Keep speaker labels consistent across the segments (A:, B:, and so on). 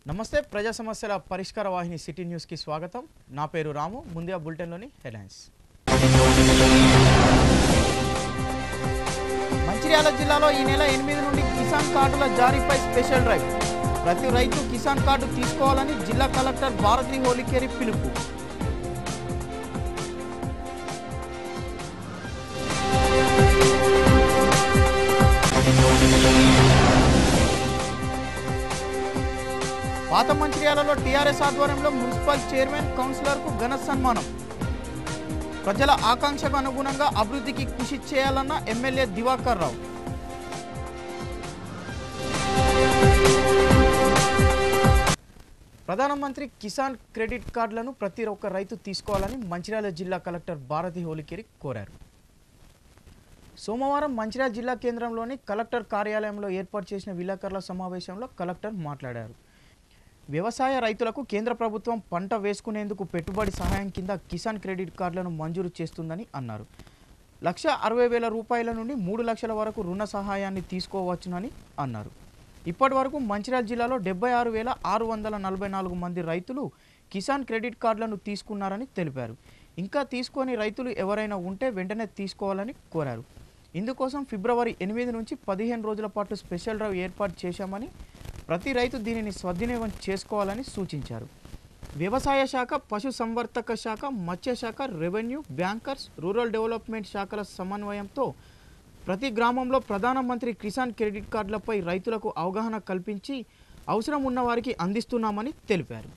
A: నమస్తే ప్రజా సమస్యల పరిష్కార వాహిని సిటీ న్యూస్కి స్వాగతం నా పేరు రాము ముందుగా బులెటిన్లోని హెడ్లైన్స్ మంచిర్యాల జిల్లాలో ఈ నెల ఎనిమిది నుండి కిసాన్ కార్డుల జారీపై స్పెషల్ డ్రైవ్ ప్రతి రైతు కిసాన్ కార్డు తీసుకోవాలని జిల్లా కలెక్టర్ భారతి హోలికేరి పిలుపు పాత మంచిర్యాలలో టీఆర్ఎస్ ఆధ్వర్యంలో మున్సిపల్ చైర్మన్ కౌన్సిలర్కు ఘన సన్మానం ప్రజల ఆకాంక్షకు అనుగుణంగా అభివృద్ధికి కృషి చేయాలన్న ఎమ్మెల్యే దివాకర్ రావు ప్రధానమంత్రి కిసాన్ క్రెడిట్ కార్డులను ప్రతి ఒక్క రైతు తీసుకోవాలని మంచిర్యాల జిల్లా కలెక్టర్ భారతి హోలికేరి కోరారు సోమవారం మంచిర్యాల జిల్లా కేంద్రంలోని కలెక్టర్ కార్యాలయంలో ఏర్పాటు చేసిన విలేకరుల సమావేశంలో కలెక్టర్ మాట్లాడారు వ్యవసాయ రైతులకు కేంద్ర ప్రభుత్వం పంట వేసుకునేందుకు పెట్టుబడి సహాయం కింద కిసాన్ క్రెడిట్ కార్డులను మంజూరు చేస్తుందని అన్నారు లక్ష అరవై వేల రూపాయల నుండి మూడు లక్షల వరకు రుణ సహాయాన్ని తీసుకోవచ్చునని అన్నారు ఇప్పటి వరకు మంచిర్యాల జిల్లాలో డెబ్బై ఆరు వేల ఆరు వందల నలభై నాలుగు మంది రైతులు కిసాన్ క్రెడిట్ కార్డులను తీసుకున్నారని తెలిపారు ఇంకా తీసుకొని రైతులు ఎవరైనా ఉంటే వెంటనే తీసుకోవాలని కోరారు ఇందుకోసం ఫిబ్రవరి ఎనిమిది నుంచి పదిహేను రోజుల పాటు స్పెషల్ డ్రైవ్ ఏర్పాటు చేశామని ప్రతి రైతు దీనిని సద్వినియోగం చేసుకోవాలని సూచించారు వ్యవసాయ శాఖ పశు సంవర్ధక శాఖ మత్స్య శాఖ రెవెన్యూ బ్యాంకర్స్ రూరల్ డెవలప్మెంట్ శాఖల సమన్వయంతో ప్రతి గ్రామంలో ప్రధానమంత్రి కిసాన్ క్రెడిట్ కార్డులపై రైతులకు అవగాహన కల్పించి అవసరం ఉన్న వారికి అందిస్తున్నామని తెలిపారు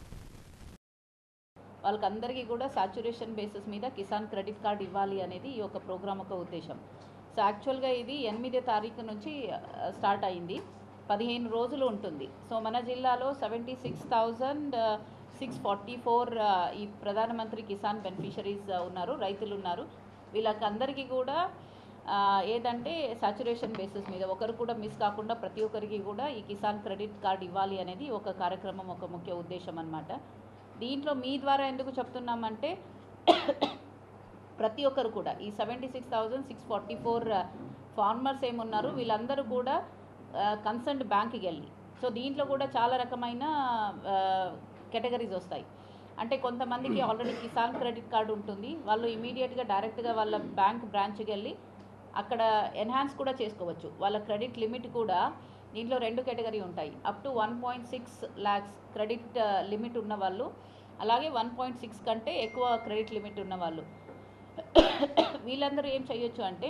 B: వాళ్ళకందరికీ కూడా సాచురేషన్ బేసిస్ మీద కిసాన్ క్రెడిట్ కార్డ్ ఇవ్వాలి అనేది ఈ యొక్క ప్రోగ్రామ్ యొక్క ఉద్దేశం సో యాక్చువల్గా ఇది ఎనిమిదో తారీఖు నుంచి ఆ, స్టార్ట్ అయింది పదిహేను రోజులు ఉంటుంది సో మన జిల్లాలో seventy six thousand six forty four ఈ ప్రధానమంత్రి కిసాన్ బెనిఫిషరీస్ ఉన్నారు రైతులు ఉన్నారు వీళ్ళకందరికీ కూడా ఆ, ఏదంటే సాచురేషన్ బేసిస్ మీద ఒకరు కూడా మిస్ కాకుండా ప్రతి ఒక్కరికి కూడా ఈ కిసాన్ క్రెడిట్ కార్డ్ ఇవ్వాలి అనేది ఒక కార్యక్రమం ఒక ముఖ్య ఉద్దేశం అన్నమాట దీంట్లో మీ ద్వారా ఎందుకు చెప్తున్నామంటే ప్రతి ఒక్కరు కూడా ఈ seventy six thousand six forty four farmers ఏమున్నారు వీళ్ళందరూ కూడా కన్సర్న్డ్ బ్యాంక్కి వెళ్ళి సో దీంట్లో కూడా చాలా రకమైన కేటగిరీస్ వస్తాయి అంటే కొంతమందికి ఆల్రెడీ కిసాన్ క్రెడిట్ కార్డు ఉంటుంది వాళ్ళు ఇమీడియట్గా డైరెక్ట్గా వాళ్ళ బ్యాంక్ బ్రాంచ్కి వెళ్ళి అక్కడ ఎన్హాన్స్ కూడా చేసుకోవచ్చు వాళ్ళ క్రెడిట్ లిమిట్ కూడా దీంట్లో రెండు కేటగిరీ ఉంటాయి up to one point six lakhs credit limit ఉన్న వాళ్ళు అలాగే వన్ పాయింట్ సిక్స్ కంటే ఎక్కువ క్రెడిట్ లిమిట్ ఉన్న వాళ్ళు వీళ్ళందరూ ఏం చేయొచ్చు అంటే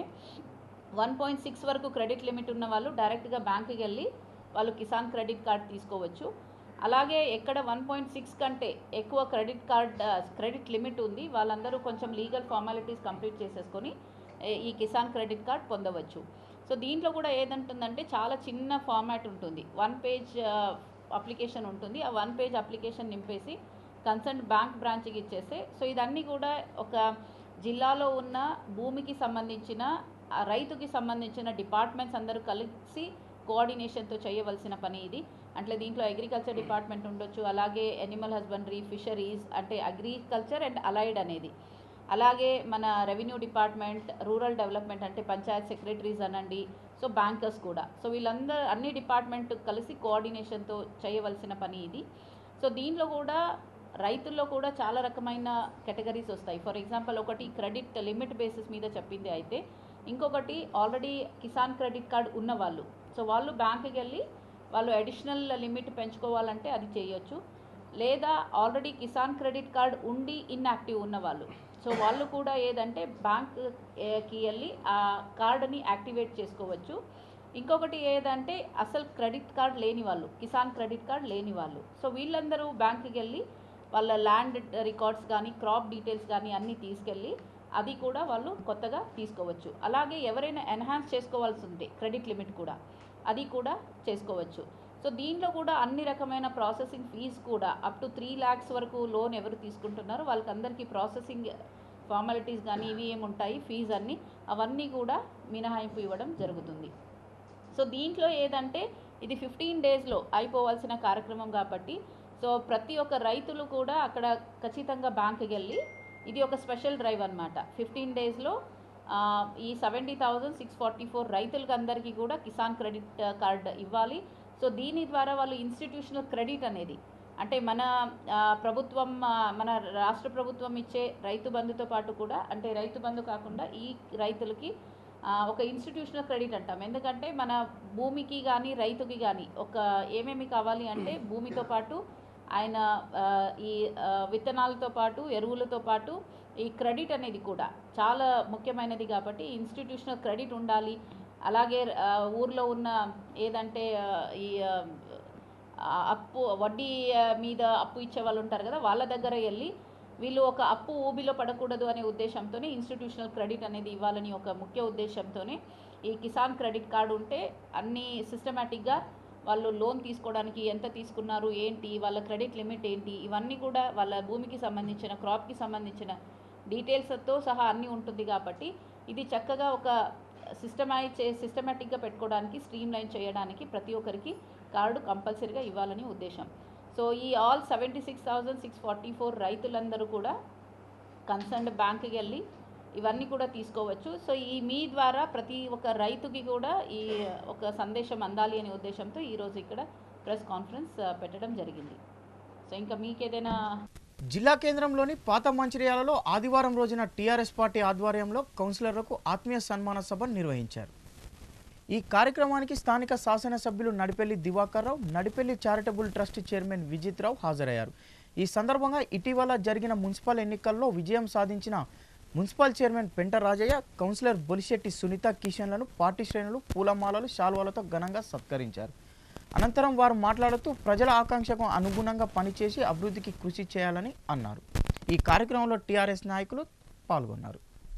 B: వన్ పాయింట్ సిక్స్ వరకు క్రెడిట్ లిమిట్ ఉన్న వాళ్ళు డైరెక్ట్గా బ్యాంకుకి వెళ్ళి వాళ్ళు కిసాన్ క్రెడిట్ కార్డ్ తీసుకోవచ్చు అలాగే ఎక్కడ వన్ పాయింట్ సిక్స్ కంటే ఎక్కువ క్రెడిట్ కార్డ్ క్రెడిట్ లిమిట్ ఉంది వాళ్ళందరూ కొంచెం లీగల్ ఫార్మాలిటీస్ కంప్లీట్ చేసేసుకొని ఏ- ఈ కిసాన్ క్రెడిట్ కార్డ్ పొందవచ్చు సో దీంట్లో కూడా ఏదంటుందంటే చాలా చిన్న ఫార్మాట్ ఉంటుంది వన్ పేజ్ అప్లికేషన్ ఉంటుంది ఆ వన్ పేజ్ అప్లికేషన్ నింపేసి కన్సర్న్ బ్యాంక్ బ్రాంచ్కి ఇచ్చేస్తే సో ఇదన్నీ కూడా ఒక జిల్లాలో ఉన్న భూమికి సంబంధించిన ఆ రైతుకి సంబంధించిన డిపార్ట్మెంట్స్ అందరూ కలిసి కోఆర్డినేషన్తో చేయవలసిన పని ఇది అంటే దీంట్లో అగ్రికల్చర్ డిపార్ట్మెంట్ ఉండొచ్చు అలాగే ఎనిమల్ హస్బెండరీ ఫిషరీస్ అంటే అగ్రికల్చర్ అండ్ అలైడ్ అనేది అలాగే మన రెవెన్యూ డిపార్ట్మెంట్ రూరల్ డెవలప్మెంట్ అంటే పంచాయత్ సెక్రటరీస్ అనండి సో బ్యాంకర్స్ కూడా సో వీళ్ళందరూ అన్ని డిపార్ట్మెంట్ కలిసి కోఆర్డినేషన్తో చేయవలసిన పని ఇది సో దీంట్లో కూడా రైతుల్లో కూడా చాలా రకమైన కేటగిరీస్ వస్తాయి ఫర్ ఎగ్జాంపుల్ ఒకటి క్రెడిట్ లిమిట్ బేసిస్ మీద చెప్పింది అయితే ఇంకొకటి ఆల్రెడీ కిసాన్ క్రెడిట్ కార్డ్ ఉన్న వాళ్ళు సో వాళ్ళు బ్యాంకుకి వెళ్ళి వాళ్ళు అడిషనల్ లిమిట్ పెంచుకోవాలంటే అది చేయొచ్చు లేదా ఆల్రెడీ కిసాన్ క్రెడిట్ కార్డ్ ఉండి ఇన్యాక్టివ్ ఉన్న వాళ్ళు సో వాళ్ళు కూడా ఏదంటే బ్యాంక్కి వెళ్ళి ఆ కార్డుని యాక్టివేట్ చేసుకోవచ్చు ఇంకొకటి ఏదంటే అసలు క్రెడిట్ కార్డ్ లేని వాళ్ళు కిసాన్ క్రెడిట్ కార్డ్ లేని వాళ్ళు సో వీళ్ళందరూ బ్యాంక్కి వెళ్ళి వాళ్ళ ల్యాండ్ రికార్డ్స్ కానీ క్రాప్ డీటెయిల్స్ కానీ అన్నీ తీసుకెళ్ళి అది కూడా వాళ్ళు కొత్తగా తీసుకోవచ్చు అలాగే ఎవరైనా ఎన్హాన్స్ చేసుకోవాల్సి ఉంటే క్రెడిట్ లిమిట్ కూడా అది కూడా చేసుకోవచ్చు సో దీంట్లో కూడా అన్ని రకమైన ప్రాసెసింగ్ ఫీజ్ కూడా అప్ టు త్రీ ల్యాక్స్ వరకు లోన్ ఎవరు తీసుకుంటున్నారో వాళ్ళకందరికీ ప్రాసెసింగ్ ఫార్మాలిటీస్ కానీ ఇవి ఏముంటాయి ఫీజ్ అన్నీ అవన్నీ కూడా మినహాయింపు ఇవ్వడం జరుగుతుంది సో దీంట్లో ఏదంటే ఇది ఫిఫ్టీన్ డేస్లో అయిపోవాల్సిన కార్యక్రమం కాబట్టి సో ప్రతి ఒక్క రైతులు కూడా అక్కడ ఖచ్చితంగా బ్యాంకుకి వెళ్ళి ఇది ఒక స్పెషల్ డ్రైవ్ అనమాట ఫిఫ్టీన్ డేస్లో ఈ seventy thousand six forty four రైతులకి అందరికీ కూడా కిసాన్ క్రెడిట్ కార్డ్ ఇవ్వాలి సో దీని ద్వారా వాళ్ళు ఇన్స్టిట్యూషనల్ క్రెడిట్ అనేది అంటే మన ఆ, ప్రభుత్వం ఆ, మన రాష్ట్ర ప్రభుత్వం ఇచ్చే రైతు బంధుతో పాటు కూడా అంటే రైతు బంధు కాకుండా ఈ రైతులకి ఆ, ఒక ఇన్స్టిట్యూషనల్ క్రెడిట్ అంటాం ఎందుకంటే మన భూమికి కానీ రైతుకి కానీ ఒక ఏమేమి కావాలి అంటే భూమితో పాటు ఆయన ఆ, ఈ ఆ, విత్తనాలతో పాటు ఎరువులతో పాటు ఈ క్రెడిట్ అనేది కూడా చాలా ముఖ్యమైనది కాబట్టి ఇన్స్టిట్యూషనల్ క్రెడిట్ ఉండాలి అలాగే ఆ, ఊర్లో ఉన్న ఏదంటే ఆ, ఈ ఆ, ఆ అప్పు వడ్డీ ఆ, మీద అప్పు ఇచ్చే వాళ్ళు ఉంటారు కదా వాళ్ళ దగ్గర వెళ్ళి వీళ్ళు ఒక అప్పు ఊబిలో పడకూడదు అనే ఉద్దేశంతోనే ఇన్స్టిట్యూషనల్ క్రెడిట్ అనేది ఇవ్వాలని ఒక ముఖ్య ఉద్దేశంతోనే ఈ కిసాన్ క్రెడిట్ కార్డు ఉంటే అన్నీ సిస్టమేటిక్గా వాళ్ళు లోన్ తీసుకోవడానికి ఎంత తీసుకున్నారు ఏంటి వాళ్ళ క్రెడిట్ లిమిట్ ఏంటి ఇవన్నీ కూడా వాళ్ళ భూమికి సంబంధించిన క్రాప్కి సంబంధించిన డీటెయిల్స్తో సహా అన్నీ ఉంటుంది కాబట్టి ఇది చక్కగా ఒక సిస్టమైజ్ చే సిస్టమేటిక్గా పెట్టుకోవడానికి స్ట్రీమ్ లైన్ చేయడానికి ప్రతి ఒక్కరికి కార్డు కంపల్సరీగా ఇవ్వాలని ఉద్దేశం సో ఈ all seventy six thousand six forty four రైతులందరూ కూడా కన్సర్న్డ్ బ్యాంక్కి వెళ్ళి ఇవన్నీ కూడా తీసుకోవచ్చు సో ఈ మీ ద్వారా ప్రతి ఒక్క రైతుకి కూడా ఈ ఒక సందేశం అందాలి అనే ఉద్దేశంతో ఈరోజు ఇక్కడ ప్రెస్ కాన్ఫరెన్స్ ఆ, పెట్టడం జరిగింది సో ఇంకా మీకేదైనా
A: జిల్లా కేంద్రంలోని పాత మంచిర్యాలలో ఆదివారం రోజున టీఆర్ఎస్ పార్టీ ఆధ్వర్యంలో కౌన్సిలర్లకు ఆత్మీయ సన్మాన సభ నిర్వహించారు ఈ కార్యక్రమానికి స్థానిక శాసనసభ్యులు Nadipelli Diwakar Rao Nadipelli charitable trust chairman Vijith Rao హాజరయ్యారు ఈ సందర్భంగా ఇటీవల జరిగిన మున్సిపల్ ఎన్నికల్లో విజయం సాధించిన municipal chairman Penta Rajaiah councillor Bolisetti Sunitha కిషన్లను పార్టీ శ్రేణులు పూలమాలలు శాల్వాలతో ఘనంగా సత్కరించారు అనంతరం వారు మాట్లాడుతూ ప్రజల ఆకాంక్షకు అనుగుణంగా పనిచేసి అభివృద్ధికి కృషి చేయాలని అన్నారు ఈ కార్యక్రమంలో టీఆర్ఎస్ నాయకులు పాల్గొన్నారు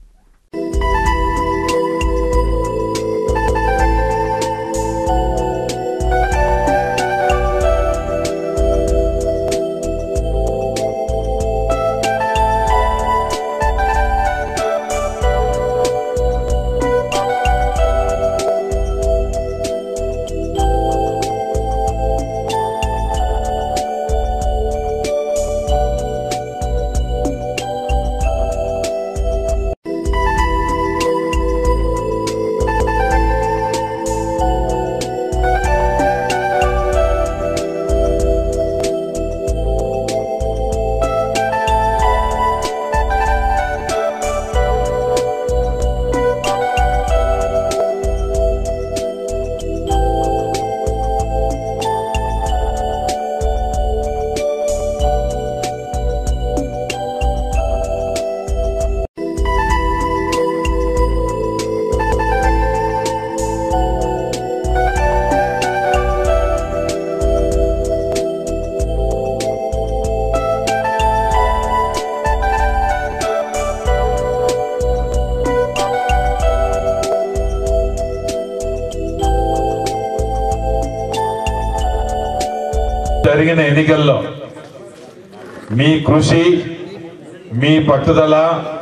C: జరిగిన ఎన్నికల్లో మీ కృషి మీ పట్టుదల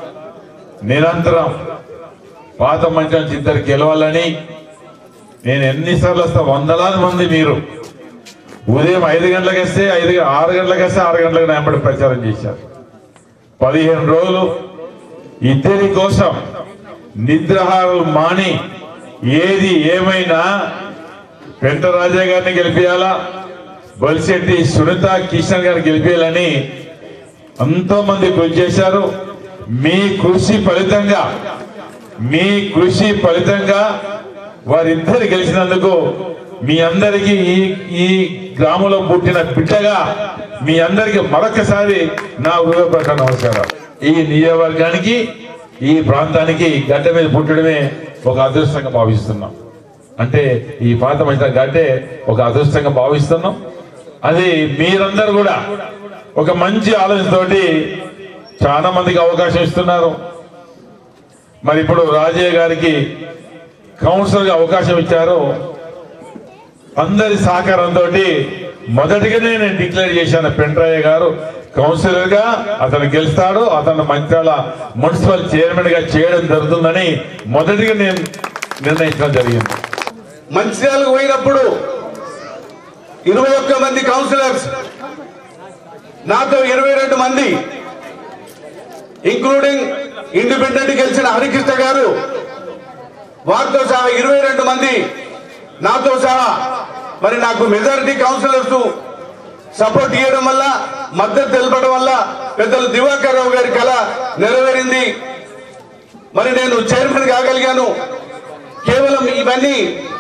C: నిరంతరం పాత మంచం ఇద్దరు గెలవాలని నేను ఎన్నిసార్లు వస్తా వందలాది మంది మీరు ఉదయం ఐదు గంటలకు వస్తే ఐదు ఆరు గంటలకు వస్తే ఆరు గంటలకు నాయపడి ప్రచారం చేశారు పదిహేను రోజులు ఇద్దరి కోసం నిద్రహారాలు మాని ఏది ఏమైనా వెంకటరాజయ్య గారిని గెలిపించాలా బొలిశెట్టి సునీత కిషన్ గారిని గెలిపించాలని ఎంతో మంది కృషి చేశారు మీ కృషి ఫలితంగా మీ కృషి ఫలితంగా వారిద్దరు గెలిచినందుకు మీ అందరికీ ఈ ఈ గ్రామంలో పుట్టిన బిడ్డగా మీ అందరికీ మరొకసారి నా హృదయపూర్వక నమస్కారం ఈ నియోజకవర్గానికి ఈ ప్రాంతానికి గడ్డ మీద పుట్టడమే ఒక అదృష్టంగా భావిస్తున్నాం అంటే ఈ పాత మంచి గడ్డే ఒక అదృష్టంగా భావిస్తున్నాం అది మీరందరూ కూడా ఒక మంచి ఆలోచనతోటి చాలా మందికి అవకాశం ఇస్తున్నారు మరి ఇప్పుడు రాజయ్య గారికి కౌన్సిలర్ గా అవకాశం ఇచ్చారు అందరి సహకారంతో మొదటిగానే నేను డిక్లేర్ చేశాను పెంట్రయ్య గారు కౌన్సిలర్ గా అతను గెలుస్తాడు అతను మంత్రాల మున్సిపల్ చైర్మన్ గా చేయడం జరుగుతుందని మొదటిగా నేను నిర్ణయించడం జరిగింది
D: మంచిర్యాలకు పోయినప్పుడు ఇరవై ఒక్క మంది కౌన్సిలర్స్ నాతో ఇరవై రెండు మంది ఇంక్లూడింగ్ ఇండిపెండెంట్ గెలిచిన హరికృష్ణ గారు వారితో సహా ఇరవై రెండు మంది నాతో సహా మరి నాకు మెజారిటీ కౌన్సిలర్స్ సపోర్ట్ చేయడం వల్ల మద్దతు తెలపడం వల్ల పెద్దలు దివాకర్ రావు గారి కళ నెరవేరింది మరి నేను చైర్మన్ కాగలిగాను కేవలం ఇవన్నీ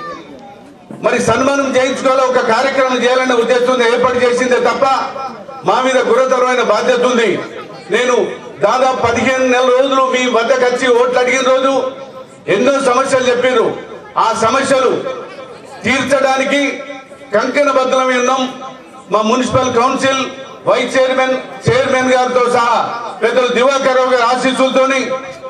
D: మరి సన్మానం చేయించుకోవాలి ఒక కార్యక్రమం చేయాలనే ఉద్దేశంతో ఏర్పాటు చేసిందే తప్ప మా మీద గురుతరమైన బాధ్యత ఉంది నేను దాదాపు పదిహేను నెలల రోజులు మీ వద్దకు వచ్చి ఓట్లు అడిగిన రోజు ఎన్నో సమస్యలు చెప్పారు ఆ సమస్యలు తీర్చడానికి కంకణ బద్దలమై ఉన్నాం మా municipal council vice chairman chairman గారితో సహా పెద్దలు దివాకర్ రావు గారి ఆశీస్సులతోని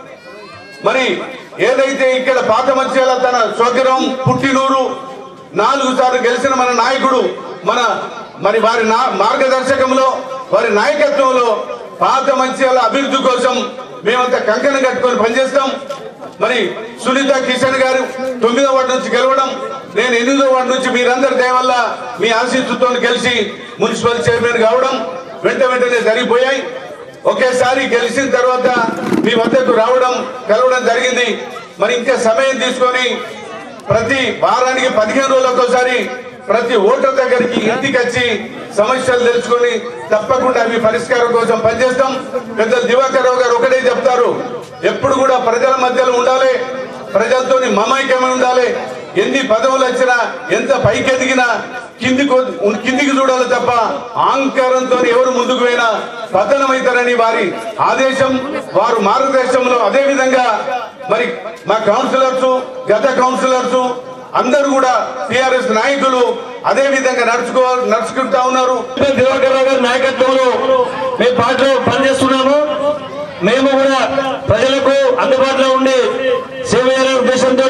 D: మరి ఏదైతే ఇక్కడ పాత మధ్యాల తన స్వగ్రహం పుట్టినూరు నాలుగు సార్లు గెలిచిన మన నాయకుడు మన మరి వారి నా మార్గదర్శకంలో వారి నాయకత్వంలో పాత మధ్యాల అభివృద్ధి కోసం మేమంతా కంకణం కట్టుకొని పనిచేస్తాం మరి సునీత కిషన్ గారు తొమ్మిదో వార్డు నుంచి గెలవడం నేను ఎనిమిదో వార్డు నుంచి మీరందరి దయ వల్ల మీ ఆశీస్సుతో గెలిచి మున్సిపల్ చైర్మన్ కావడం వెంట వెంటనే జరిగిపోయాయి ఒకేసారి గెలిచిన తర్వాత మీ వద్దకు రావడం కలవడం జరిగింది మరి ఇంకా సమయం తీసుకొని ప్రతి వారానికి పదిహేను రోజులకు ఒకసారి ప్రతి ఓటర్ దగ్గరికి ఇంటికి వచ్చి సమస్యలు తెలుసుకొని తప్పకుండా అవి పరిష్కారం కోసం పనిచేస్తాం పెద్దలు దివాకర్ రావు గారు ఒకటే చెప్తారు ఎప్పుడు కూడా ప్రజల మధ్యలో ఉండాలి ప్రజలతోని మమైక్యమై ఉండాలి ఎన్ని పదవులు వచ్చినా ఎంత పైకి ఎదిగినా కిందికి కిందికి చూడాలి తప్ప అహంకారంతో ఎవరు ముందుకు పోయినా పతనమవుతారని వారి ఆదేశం వారు మార్గదర్శనంలో అదే విధంగా మరి మా కౌన్సిలర్స్ గత కౌన్సిలర్స్ అందరూ కూడా టిఆర్ఎస్ నాయకులు అదే విధంగా నడుచుకో నడుచుకుంటా ఉన్నారు
E: దివాకర్ రావు గారి నాయకత్వంలో మేము పార్టీలో పనిచేస్తున్నాము మేము కూడా ప్రజలకు అందుబాటులో ఉండి సేవ చేయాలనే ఉద్దేశంతో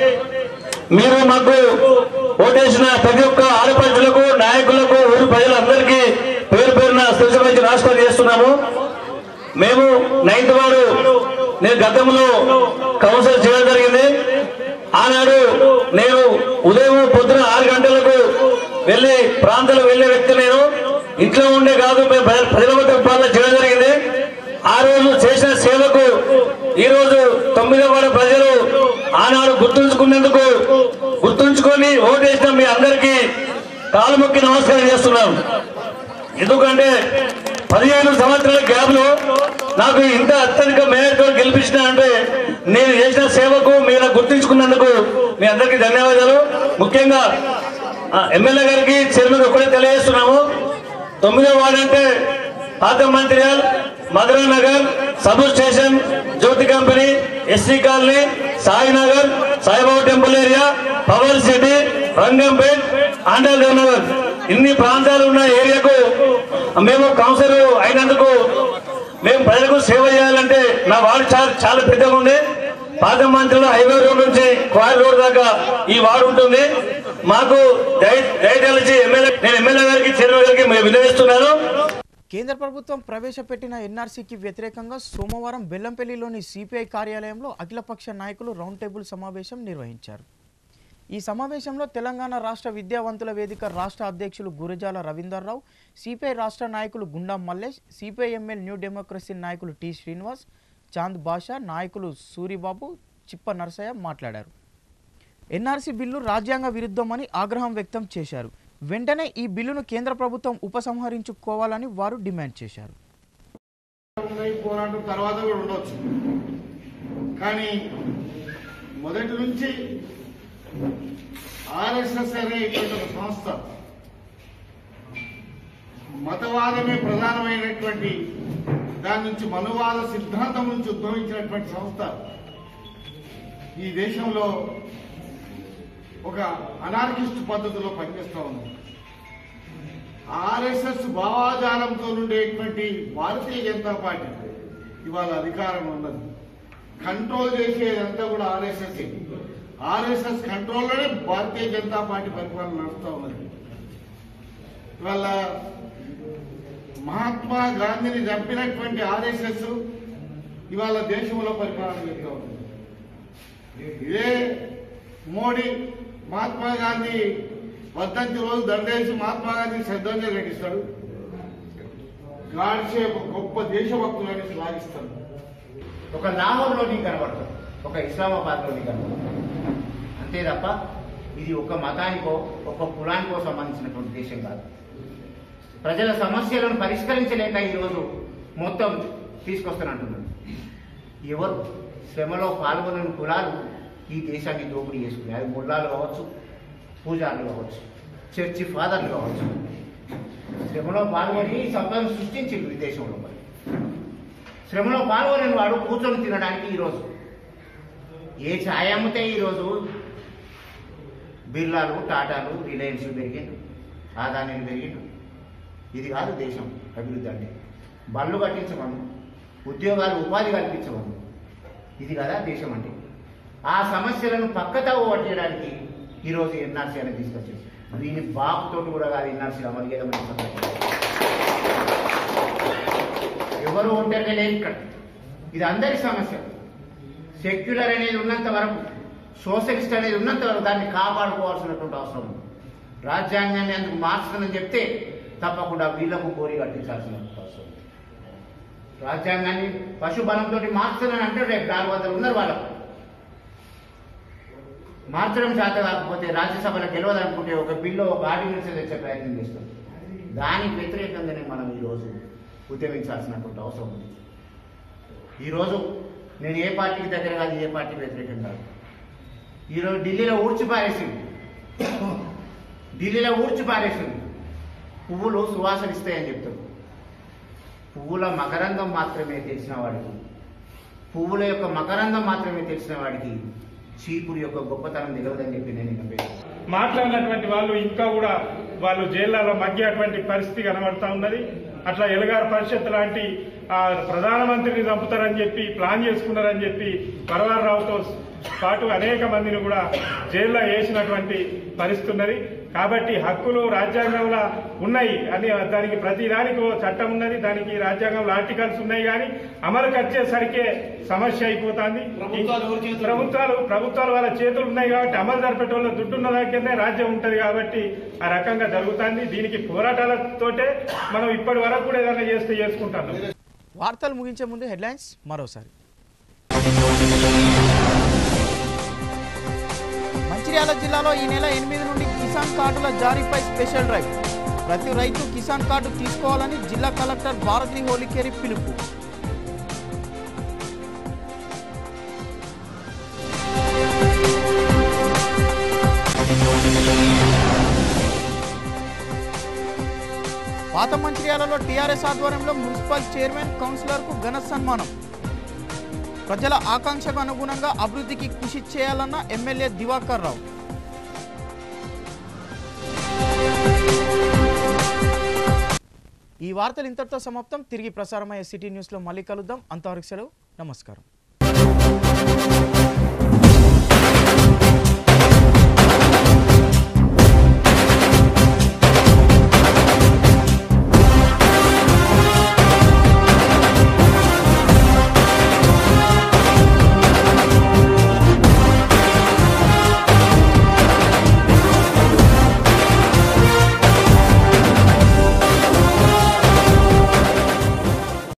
E: మీరు మాకు ఓటేసిన ప్రతి ఒక్క ఆడపడుచులకు నాయకులకు ఊరి ప్రజలందరికీ పేరు పేరున స్పెషల్ రాష్ట్రాలు చేస్తున్నాము మేము నైన్త్ వాడు నేను గతంలో కౌన్సిల్ చేయడం జరిగింది ఆనాడు నేను ఉదయం పొద్దున ఆరు గంటలకు వెళ్ళి ప్రాంతాలకు వెళ్ళే వ్యక్తి నేను ఇంట్లో ఉండే కాదు మేము ప్రజ- ప్రజల వద్ద పాలన చేయడం జరిగింది ఆ రోజు చేసిన సేవకు ఈ రోజు తొమ్మిదో వాడ ప్రజలు ఆనాడు గుర్తుంచుకునేందుకు గుర్తుంచుకొని ఓటేసిన మీ అందరికీ కాలు మొక్కి నమస్కారం చేస్తున్నాం ఎందుకంటే పదిహేను సంవత్సరాల గ్యాప్ లో నాకు ఇంత అత్యధిక మేయర్తో గెలిపించిన అంటే నేను చేసిన సేవకు మీరు గుర్తించుకున్నందుకు మీ అందరికీ ధన్యవాదాలు ముఖ్యంగా ఆ, ఎమ్మెల్యే గారికి చైర్మన్ ఒకటే తెలియజేస్తున్నాము తొమ్మిదో వార్డు అంటే పాత Mancherial Madhura Nagar sub station Jyothi company SC colony Sainagar Saibaba temple area power city Rangampet Andal Nagar ఇన్ని ప్రాంతాలు ఉన్న ఏరియాకు మేము కౌన్సిలర్ అయినందుకు మేము ప్రజలకు సేవ చేయాలంటే నా వార్డు చాలా చాలా పెద్దగా ఉంది పాత మంత్రులు హైవే రోడ్ నుంచి క్వారీ రోడ్ దాకా ఈ వార్డు ఉంటుంది మాకు దయ- దయతలిచి ఎమ్మెల్యే నేను ఎమ్మెల్యే గారికి చైర్మన్ గారికి మేము వినియోగిస్తున్నాను
A: కేంద్ర ప్రభుత్వం ప్రవేశపెట్టిన ఎన్ఆర్సీకి వ్యతిరేకంగా సోమవారం బెల్లంపల్లిలోని సిపిఐ కార్యాలయంలో అఖిలపక్ష నాయకులు రౌండ్ టేబుల్ సమావేశం నిర్వహించారు ఈ సమావేశంలో తెలంగాణ రాష్ట్ర విద్యావంతుల వేదిక రాష్ట్ర అధ్యక్షులు గురజాల రవీందర్రావు సిపిఐ రాష్ట్ర నాయకులు Gunda Mallesh CPI ML new democracy నాయకులు టి శ్రీనివాస్ చాంద్ బాషా నాయకులు సూరిబాబు చిప్ప నరసయ్య మాట్లాడారు ఎన్ఆర్సీ బిల్లు రాజ్యాంగ విరుద్ధమని ఆగ్రహం వ్యక్తం చేశారు వెంటనే ఈ బిల్లును కేంద్ర ప్రభుత్వం ఉపసంహరించుకోవాలని వారు డిమాండ్ చేశారు
F: ఉన్నాయి పోరాటం తర్వాత కూడా ఉండొచ్చు కానీ మొదటి నుంచి ఆర్ఎస్ఎస్ అనేటువంటి ఒక సంస్థ మతవాదమే ప్రధానమైనటువంటి దాని నుంచి మనువాద సిద్ధాంతం నుంచి ఉద్భవించినటువంటి సంస్థ ఈ దేశంలో ఒక అనార్కిస్ట్ పద్ధతిలో పనిచేస్తూ ఉంది ఆర్ఎస్ఎస్ భావాజాలంతో ఉండేటువంటి భారతీయ జనతా పార్టీ ఇవాళ అధికారం ఉన్నది కంట్రోల్ చేసేదంతా కూడా ఆర్ఎస్ఎస్ ఆర్ఎస్ఎస్ కంట్రోల్లోనే భారతీయ జనతా పార్టీ పరిపాలన నడుస్తూ ఉన్నది ఇవాళ మహాత్మా గాంధీని చంపినటువంటి ఆర్ఎస్ఎస్ ఇవాళ దేశంలో పరిపాలన చేస్తూ ఉంది ఇదే మోడీ మహాత్మా గాంధీ వర్ధంతి రోజు దండేసి మహాత్మా గాంధీ శ్రద్ధాంజలి ఘటిస్తాడు గాడ్సే ఒక గొప్ప దేశభక్తులని శ్లాఘిస్తాడు
G: ఒక లాహోర్లో నీకు కనబడతాడు ఒక ఇస్లామాబాద్లో నీకు కనబడతాడు అంతే తప్ప ఇది ఒక మతానికో ఒక కులానికో సంబంధించినటువంటి దేశం కాదు ప్రజల సమస్యలను పరిష్కరించలేక ఈరోజు మొత్తం తీసుకొస్తానంటున్నాడు ఎవరు శ్రమలో పాల్గొనని కులాలు ఈ దేశాన్ని దోపిడీ చేసుకున్నాయి అది ముల్లాలు కావచ్చు పూజారులు కావచ్చు చర్చి ఫాదర్లు కావచ్చు శ్రమలో పాల్గొని సంపదను సృష్టించింది ఈ దేశంలో మరి శ్రమలో పాల్గొనని వాడు కూర్చొని తినడానికి ఈరోజు ఏ ఛాయ్ అమ్మితే ఈరోజు బిర్లాలు టాటాలు రిలయన్స్ పెరిగిండు ఆదానీలు పెరిగిండు ఇది కాదు దేశం అభివృద్ధి అంటే బళ్ళు కట్టించమను ఉద్యోగాలు ఉపాధి కల్పించమను ఇది కదా దేశం అంటే ఆ సమస్యలను పక్కతావు పట్టడానికి ఈరోజు ఎన్ఆర్సీ అనేది తీసుకొచ్చింది దీని బాబుతోటి కూడా కాదు ఎన్ఆర్సీ అమలు చేయడం సందర్భం. ఎవరు ఒంటరిగా లేరు ఇక్కడ ఇది అందరి సమస్య సెక్యులర్ అనేది ఉన్నంత వరకు సోషలిస్ట్ అనేది ఉన్నంత వరకు దాన్ని కాపాడుకోవాల్సినటువంటి అవసరం ఉంది రాజ్యాంగాన్ని అందుకు మార్చదని చెప్తే తప్పకుండా వీళ్ళకు కోరి కట్టించాల్సిన అవసరం ఉంది రాజ్యాంగాన్ని పశుబలంతో మార్చదని అంటే రేపు నాలుగు వందలు ఉన్నారు వాళ్ళకు మార్చడం చేత కాకపోతే రాజ్యసభలో గెలవదనుకుంటే ఒక బిల్లు ఒక ఆర్డినెన్స్ తెచ్చే ప్రయత్నం చేస్తుంది దానికి వ్యతిరేకంగానే మనం ఈరోజు ఉద్యమించాల్సినటువంటి అవసరం ఉంది ఈరోజు నేను ఏ పార్టీకి దగ్గర కాదు ఏ పార్టీకి వ్యతిరేకం కాదు ఈరోజు ఢిల్లీలో ఊడ్చి పారేసింది ఢిల్లీలో ఊడ్చి పారేసింది పువ్వులు సువాసన ఇస్తాయని చెప్తారు పువ్వుల మకరందం మాత్రమే తెలిసిన వాడికి పువ్వుల యొక్క మకరందం మాత్రమే తెలిసిన వాడికి చీపురు యొక్క గొప్పతనం తెలియదని చెప్పి నేను నమ్మేది
H: మాట్లాడినటువంటి వాళ్ళు ఇంకా కూడా వాళ్ళు జైళ్లలో మగ్గేటువంటి పరిస్థితి కనబడతా ఉన్నది అట్లా ఎలగారు పరిషత్ లాంటి ఆ ప్రధానమంత్రిని చంపుతారని చెప్పి ప్లాన్ చేసుకున్నారని చెప్పి పరవారరావుతో పాటు అనేక మందిని కూడా జైల్లో వేసినటువంటి పరిస్థితి ఉన్నది కాబట్టి హక్కులు రాజ్యాంగంలో ఉన్నాయి అని దానికి ప్రతి దానికి ఓ చట్టం ఉన్నది దానికి రాజ్యాంగంలో ఆర్టికల్స్ ఉన్నాయి కానీ అమలుకి వచ్చేసరికే సమస్య అయిపోతుంది ప్రభుత్వాలు ప్రభుత్వాలు వాళ్ళ చేతులు ఉన్నాయి కాబట్టి అమలు జరిపేట వాళ్ళ దుడ్డు ఉన్న దగ్గరనే రాజ్యం ఉంటది కాబట్టి ఆ రకంగా జరుగుతుంది దీనికి పోరాటాలతోటే మనం ఇప్పటి వరకు కూడా ఏదైనా చేస్తే చేసుకుంటాం
A: వార్తలు ముగించే ముందు హెడ్లైన్స్ మరోసారి మంచిర్యాల జిల్లాలో ఈ నెల ఎనిమిది నుండి కిసాన్ కార్డుల జారీపై స్పెషల్ డ్రైవ్ ప్రతి రైతు కిసాన్ కార్డు తీసుకోవాలని జిల్లా కలెక్టర్ భారతి హోలికేరి పిలుపు పాత మంచిర్యాలలో టీఆర్ఎస్ ఆధ్వర్యంలో మున్సిపల్ చైర్మన్ కౌన్సిలర్కు ఘన సన్మానం ప్రజల ఆకాంక్షకు అనుగుణంగా అభివృద్ధికి కృషి చేయాలన్న ఎమ్మెల్యే దివాకర్ రావు ఈ వార్తలు ఇంతటితో సమాప్తం తిరిగి ప్రసారమయ్యే సిటీ న్యూస్లో మళ్ళీ కలుద్దాం అంతవరకు సెలవు నమస్కారం